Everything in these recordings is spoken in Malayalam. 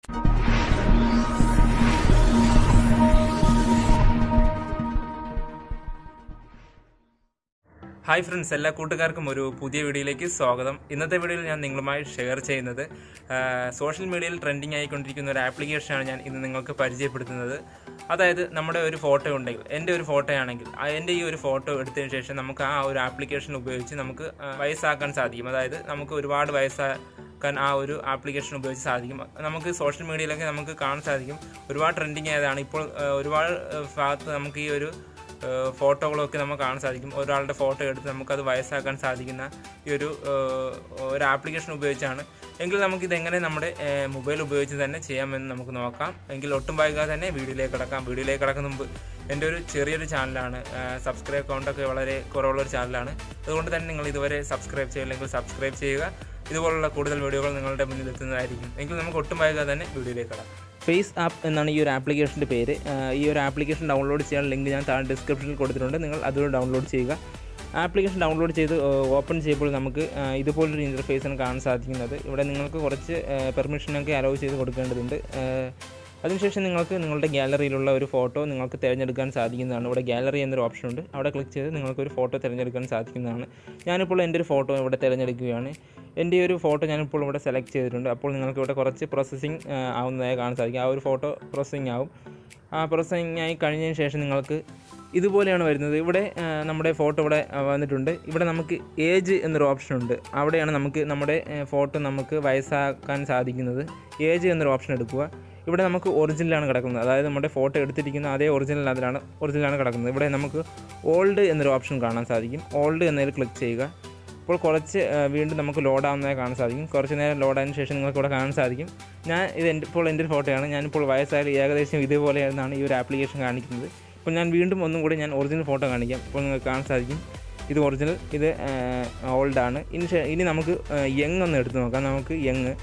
ഹായ് ഫ്രണ്ട്സ് എല്ലാ കൂട്ടുകാർക്കും ഒരു പുതിയ വീഡിയോയിലേക്ക് സ്വാഗതം ഇന്നത്തെ വീഡിയോയിൽ ഞാൻ നിങ്ങളുമായി ഷെയർ ചെയ്യുന്നത് ആ, സോഷ്യൽ മീഡിയയിൽ ട്രെൻഡിങ് ആയിക്കൊണ്ടിരിക്കുന്ന ഒരു ആപ്ലിക്കേഷനാണ് ഞാൻ ഇന്ന് നിങ്ങൾക്ക് പരിചയപ്പെടുത്തുന്നത് അതായത് നമ്മുടെ ഒരു ഫോട്ടോ ഉണ്ടെങ്കിൽ എൻ്റെ ഒരു ഫോട്ടോ ആണെങ്കിൽ ആ എൻ്റെ ഈ ഒരു ഫോട്ടോ എടുത്തതിന് ശേഷം നമുക്ക് ആ ഒരു ആപ്ലിക്കേഷൻ ഉപയോഗിച്ച് നമുക്ക് ആ, വയസ്സാക്കാൻ സാധിക്കും അതായത് നമുക്ക് ഒരുപാട് വയസ്സാക്കാൻ ആ ഒരു ആപ്ലിക്കേഷൻ ഉപയോഗിച്ച് സാധിക്കും നമുക്ക് സോഷ്യൽ മീഡിയയിലൊക്കെ നമുക്ക് കാണാൻ സാധിക്കും ഒരുപാട് ട്രെൻഡിങ് ആയതാണ് ഇപ്പോൾ ആ, ഒരുപാട് ആ, ഭാഗത്ത് നമുക്ക് ഈ ഒരു ഏഹ് ഫോട്ടോകളൊക്കെ നമുക്ക് കാണാൻ സാധിക്കും ഒരാളുടെ ഫോട്ടോ എടുത്ത് നമുക്കത് വയസ്സാക്കാൻ സാധിക്കുന്ന ഈ ഒരു ഏഹ് ഒരു ആപ്ലിക്കേഷൻ ഉപയോഗിച്ചാണ് എങ്കിൽ നമുക്കിത് എങ്ങനെ നമ്മുടെ ഏഹ് മൊബൈൽ ഉപയോഗിച്ച് തന്നെ ചെയ്യാമെന്ന് നമുക്ക് നോക്കാം എങ്കിൽ ഒട്ടും വൈകാതെ തന്നെ വീഡിയോയിലേക്ക് കിടക്കാം വീഡിയോയിലേക്ക് കിടക്കുന്ന മുമ്പ് എൻ്റെ ഒരു ചെറിയൊരു ചാനലാണ് സബ്സ്ക്രൈബ് കൗണ്ടൊക്കെ വളരെ കുറവുള്ള ഒരു ചാനലാണ് അതുകൊണ്ട് തന്നെ നിങ്ങൾ ഇതുവരെ സബ്സ്ക്രൈബ് ചെയ്യില്ലെങ്കിൽ സബ്സ്ക്രൈബ് ചെയ്യുക ഇതുപോലുള്ള കൂടുതൽ വീഡിയോകൾ നിങ്ങളുടെ മുന്നിൽ എത്തുന്നതായിരിക്കും എങ്കിൽ നമുക്ക് ഒട്ടും വൈകാതെ തന്നെ വീഡിയോയിലേക്ക് കിടക്കാം ഫേസ് ആപ്പ് എന്നാണ് ഈ ഒരു ആപ്ലിക്കേഷൻ്റെ പേര് ആ, ഈ ഒരു ആപ്ലിക്കേഷൻ ഡൗൺലോഡ് ചെയ്യാൻ ലിങ്ക് ഞാൻ താഴെ ഡിസ്ക്രിപ്ഷനിൽ കൊടുത്തിട്ടുണ്ട് നിങ്ങൾ അതുകൊണ്ട് ഡൗൺലോഡ് ചെയ്യുക ആപ്ലിക്കേഷൻ ഡൗൺലോഡ് ചെയ്ത് ഓപ്പൺ ചെയ്യുമ്പോൾ നമുക്ക് ആ, ഇതുപോലൊരു ഇൻ്റർഫേസാണ് കാണാൻ സാധിക്കുന്നത് ഇവിടെ നിങ്ങൾക്ക് കുറച്ച് പെർമിഷനൊക്കെ അലോ ചെയ്ത് കൊടുക്കേണ്ടതുണ്ട് ആ, അതിനുശേഷം നിങ്ങൾക്ക് നിങ്ങളുടെ ഗാലറിയിലുള്ള ഒരു ഫോട്ടോ നിങ്ങൾക്ക് തിരഞ്ഞെടുക്കാൻ സാധിക്കുന്നതാണ് ഇവിടെ ഗാലറി എന്നൊരു ഓപ്ഷൻ ഉണ്ട് അവിടെ ക്ലിക്ക് ചെയ്ത് നിങ്ങൾക്ക് ഒരു ഫോട്ടോ തിരഞ്ഞെടുക്കാൻ സാധിക്കുന്നതാണ് ഞാനിപ്പോൾ എൻ്റെ ഒരു ഫോട്ടോ ഇവിടെ തിരഞ്ഞെടുക്കുകയാണ് എൻ്റെ ഈ ഒരു ഫോട്ടോ ഞാനിപ്പോൾ ഇവിടെ സെലക്ട് ചെയ്തിട്ടുണ്ട് അപ്പോൾ നിങ്ങൾക്ക് ഇവിടെ കുറച്ച് പ്രോസസ്സിങ് ആവുന്നതായി കാണാൻ സാധിക്കും ആ ഒരു ഫോട്ടോ പ്രോസസ്സിങ് ആവും ആ പ്രോസസ്സിങ് ആയി കഴിഞ്ഞതിന് ശേഷം നിങ്ങൾക്ക് ഇതുപോലെയാണ് വരുന്നത് ഇവിടെ ആ, നമ്മുടെ ഫോട്ടോ ഇവിടെ ആ, വന്നിട്ടുണ്ട് ഇവിടെ നമുക്ക് ഏജ് എന്നൊരു ഓപ്ഷൻ ഉണ്ട് അവിടെയാണ് നമുക്ക് നമ്മുടെ ഫോട്ടോ നമുക്ക് വയസ്സാക്കാൻ സാധിക്കുന്നത് ഏജ് എന്നൊരു ഓപ്ഷൻ എടുക്കുക ഇവിടെ നമുക്ക് ഒറിജിനലാണ് കിടക്കുന്നത് അതായത് നമ്മുടെ ഫോട്ടോ എടുത്തിരിക്കുന്ന അതേ ഒറിജിനൽ അതിലാണ് ഒറിജിനലാണ് കിടക്കുന്നത് ഇവിടെ നമുക്ക് ഓൾഡ് എന്നൊരു ഓപ്ഷൻ കാണാൻ സാധിക്കും ഓൾഡ് എന്നതിൽ ക്ലിക്ക് ചെയ്യുക ഇപ്പോൾ കുറച്ച് ആ, വീണ്ടും നമുക്ക് ലോഡ് ആവുന്നതായി കാണാൻ സാധിക്കും കുറച്ച് നേരം ലോഡ് ആയതിനു ശേഷം നിങ്ങൾക്ക് ഇവിടെ കാണാൻ സാധിക്കും ഞാൻ ഇത് എൻ്റെ ഇപ്പോൾ എൻ്റെ ഒരു ഫോട്ടോയാണ് ഞാനിപ്പോൾ വയസ്സായാലും ഏകദേശം ഇതേപോലെയാണ് ഈ ഒരു ആപ്ലിക്കേഷൻ കാണിക്കുന്നത് ഇപ്പോൾ ഞാൻ വീണ്ടും ഒന്നും കൂടി ഞാൻ ഒറിജിനൽ ഫോട്ടോ കാണിക്കാം ഇപ്പോൾ നിങ്ങൾക്ക് കാണാൻ സാധിക്കും ഇത് ഒറിജിനൽ ഇത് ഓൾഡ് ആണ് ഇനി ശേ- ഇനി നമുക്ക് യങ് ഒന്ന് എടുത്ത് നോക്കാം നമുക്ക് യങ്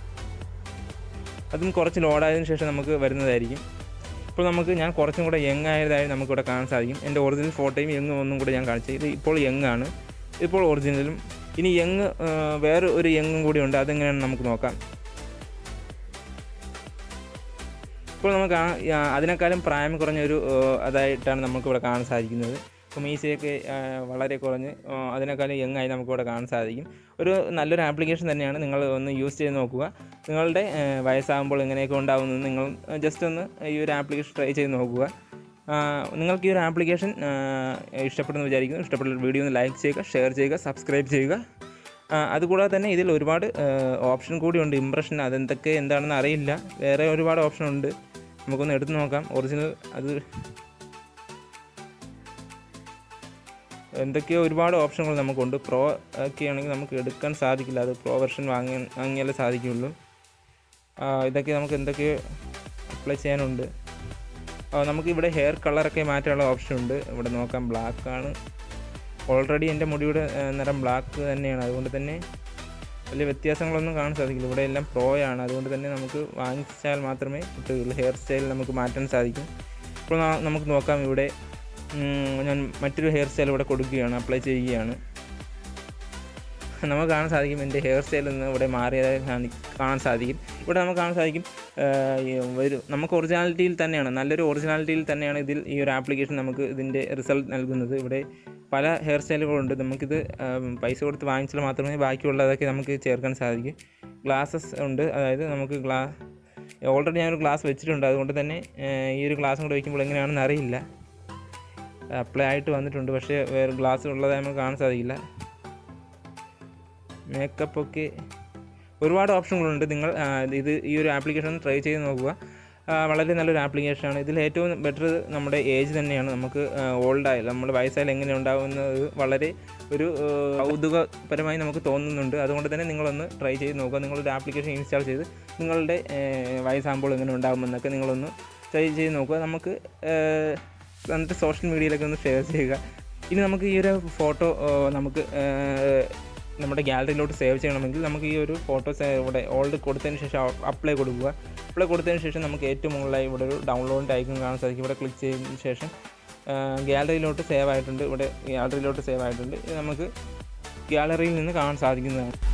അതും കുറച്ച് ലോഡായതിനു ശേഷം നമുക്ക് വരുന്നതായിരിക്കും ഇപ്പോൾ നമുക്ക് ഞാൻ കുറച്ചും കൂടെ യങ് ആയതായി നമുക്കിവിടെ കാണാൻ സാധിക്കും എൻ്റെ ഒറിജിനൽ ഫോട്ടോയും യങ് ഒന്നും കൂടെ ഞാൻ കാണിച്ചത് ഇത് ഇപ്പോൾ യങ് ആണ് ഇപ്പോൾ ഒറിജിനലും ഇനി യങ് വേറെ ഒരു യങ്ങും കൂടി ഉണ്ട് അതെങ്ങനെയാണെന്ന് നമുക്ക് നോക്കാം ഇപ്പോൾ നമുക്ക് ആ ആ, അതിനേക്കാളും പ്രായം കുറഞ്ഞ ഒരു ആ, അതായിട്ടാണ് നമുക്കിവിടെ കാണാൻ സാധിക്കുന്നത് ഇപ്പോൾ മീശയൊക്കെ ആ, വളരെ കുറഞ്ഞ് ആ, അതിനേക്കാളും യങ് ആയി നമുക്കിവിടെ കാണാൻ സാധിക്കും ഒരു നല്ലൊരു ആപ്ലിക്കേഷൻ തന്നെയാണ് നിങ്ങൾ ഒന്ന് യൂസ് ചെയ്ത് നോക്കുക നിങ്ങളുടെ ആ, വയസ്സാകുമ്പോൾ എങ്ങനെയൊക്കെ ഉണ്ടാകുന്നത് നിങ്ങൾ ജസ്റ്റ് ഒന്ന് ഈ ഒരു ആപ്ലിക്കേഷൻ ട്രൈ ചെയ്ത് നോക്കുക ആ, നിങ്ങൾക്ക് ഈ ഒരു ആപ്ലിക്കേഷൻ ഇഷ്ടപ്പെടുന്നു വിചാരിക്കുന്നു ഇഷ്ടപ്പെട്ട വീഡിയോ ഒന്ന് ലൈക്ക് ചെയ്യുക ഷെയർ ചെയ്യുക സബ്സ്ക്രൈബ് ചെയ്യുക ആ, അതുകൂടാതെ തന്നെ ഇതിൽ ഒരുപാട് ഓപ്ഷൻ കൂടിയുണ്ട് ഇംപ്രഷൻ അതെന്തൊക്കെ എന്താണെന്ന് അറിയില്ല വേറെ ഒരുപാട് ഓപ്ഷൻ ഉണ്ട് നമുക്കൊന്ന് എടുത്ത് നോക്കാം ഒറിജിനൽ അത് എന്തൊക്കെയോ ഒരുപാട് ഓപ്ഷനുകൾ നമുക്കുണ്ട് പ്രോ ഒക്കെ ആണെങ്കിൽ നമുക്ക് എടുക്കാൻ സാധിക്കില്ല അത് പ്രോ വെർഷൻ വാങ്ങി വാങ്ങിയാലേ സാധിക്കുള്ളൂ ആ, ഇതൊക്കെ നമുക്ക് എന്തൊക്കെയോ അപ്ലൈ ചെയ്യാനുണ്ട് ആ, നമുക്ക് ഇവിടെ ഹെയർ കളറൊക്കെ മാറ്റാനുള്ള ഓപ്ഷൻ ഉണ്ട് ഇവിടെ നോക്കാം ബ്ലാക്ക് ആണ് ഓൾറെഡി എൻ്റെ മുടിയുടെ ആ, നിറം ബ്ലാക്ക് തന്നെയാണ് അതുകൊണ്ട് തന്നെ വലിയ വ്യത്യാസങ്ങളൊന്നും കാണാൻ സാധിക്കില്ല ഇവിടെ എല്ലാം പ്രോ ആണ് അതുകൊണ്ട് തന്നെ നമുക്ക് വാങ്ങിച്ചാൽ മാത്രമേ കിട്ടുകയുള്ളൂ ഹെയർ സ്റ്റൈൽ നമുക്ക് മാറ്റാൻ സാധിക്കും ഇപ്പോൾ നാ- നമുക്ക് നോക്കാം ഇവിടെ ഉം, ഞാൻ മറ്റൊരു ഹെയർ സ്റ്റൈൽ ഇവിടെ കൊടുക്കുകയാണ് അപ്ലൈ ചെയ്യുകയാണ് നമുക്ക് കാണാൻ സാധിക്കും എൻ്റെ ഹെയർ സ്റ്റൈൽ നിന്ന് ഇവിടെ മാറിയതായി കാണി- കാണാൻ സാധിക്കും ഇവിടെ നമുക്ക് കാണാൻ സാധിക്കും ആ, ഈ ഒരു നമുക്ക് ഒറിജിനാലിറ്റിയിൽ തന്നെയാണ് നല്ലൊരു ഒറിജിനാലിറ്റിയിൽ തന്നെയാണ് ഇതിൽ ഈ ഒരു ആപ്ലിക്കേഷൻ നമുക്ക് ഇതിൻ്റെ റിസൾട്ട് നൽകുന്നത് ഇവിടെ പല ഹെയർ സ്റ്റൈലുകളുണ്ട് നമുക്കിത് ആ, പൈസ കൊടുത്ത് വാങ്ങിച്ചാൽ മാത്രമേ ബാക്കിയുള്ളതൊക്കെ നമുക്ക് ചേർക്കാൻ സാധിക്കും ഗ്ലാസസ് ഉണ്ട് അതായത് നമുക്ക് ഗ്ലാ ഓൾറെഡി ഞാനൊരു ഗ്ലാസ് വെച്ചിട്ടുണ്ട് അതുകൊണ്ട് തന്നെ ആ, ഈ ഒരു ഗ്ലാസും കൂടെ വയ്ക്കുമ്പോൾ എങ്ങനെയാണെന്ന് അറിയില്ല അപ്ലൈ ആയിട്ട് വന്നിട്ടുണ്ട് പക്ഷേ വേറെ ഗ്ലാസ് ഉള്ളതായി നമുക്ക് കാണാൻ സാധിക്കില്ല മേക്കപ്പ് ഒക്കെ ഒരുപാട് ഓപ്ഷനുകളുണ്ട് നിങ്ങൾ ആ, ഇത് ഈ ഒരു ആപ്ലിക്കേഷൻ ട്രൈ ചെയ്ത് നോക്കുക ആ, വളരെ നല്ലൊരു ആപ്ലിക്കേഷനാണ് ഇതിൽ ഏറ്റവും ബെറ്റർ നമ്മുടെ ഏജ് തന്നെയാണ് നമുക്ക് ഓൾഡായാലും നമ്മുടെ വയസ്സായാലും എങ്ങനെ ഉണ്ടാകുന്നത് വളരെ ഒരു ആ, കൗതുകപരമായി നമുക്ക് തോന്നുന്നുണ്ട് അതുകൊണ്ട് തന്നെ നിങ്ങളൊന്ന് ട്രൈ ചെയ്ത് നോക്കുക നിങ്ങളൊരു ആപ്ലിക്കേഷൻ ഇൻസ്റ്റാൾ ചെയ്ത് നിങ്ങളുടെ ആ, വയസ്സാകുമ്പോൾ എങ്ങനെ ഉണ്ടാകുമെന്നൊക്കെ നിങ്ങളൊന്ന് ട്രൈ ചെയ്ത് നോക്കുക നമുക്ക് ആ, എന്നിട്ട് സോഷ്യൽ മീഡിയയിലൊക്കെ ഒന്ന് ഷെയർ ചെയ്യുക ഇനി നമുക്ക് ഈ ഒരു ഫോട്ടോ നമുക്ക് ആ, നമ്മുടെ ഗാലറിയിലോട്ട് സേവ് ചെയ്യണമെങ്കിൽ നമുക്ക് ഈ ഒരു ഫോട്ടോസ് ഇവിടെ ഓൾഡ് കൊടുത്തതിന് ശേഷം അപ്ലൈ കൊടുക്കുക അപ്ലൈ കൊടുത്തതിന് ശേഷം നമുക്ക് ഏറ്റവും മുകളിലായി ഇവിടെ ഒരു ഡൗൺലോഡിൻ്റെ ഐക്കൺ കാണാൻ സാധിക്കും ഇവിടെ ക്ലിക്ക് ചെയ്തതിന് ശേഷം ഗാലറിയിലോട്ട് സേവ് ആയിട്ടുണ്ട് ഇവിടെ ഗാലറിയിലോട്ട് സേവ് ആയിട്ടുണ്ട് ഇത് നമുക്ക് ഗാലറിയിൽ നിന്ന് കാണാൻ സാധിക്കുന്നതാണ്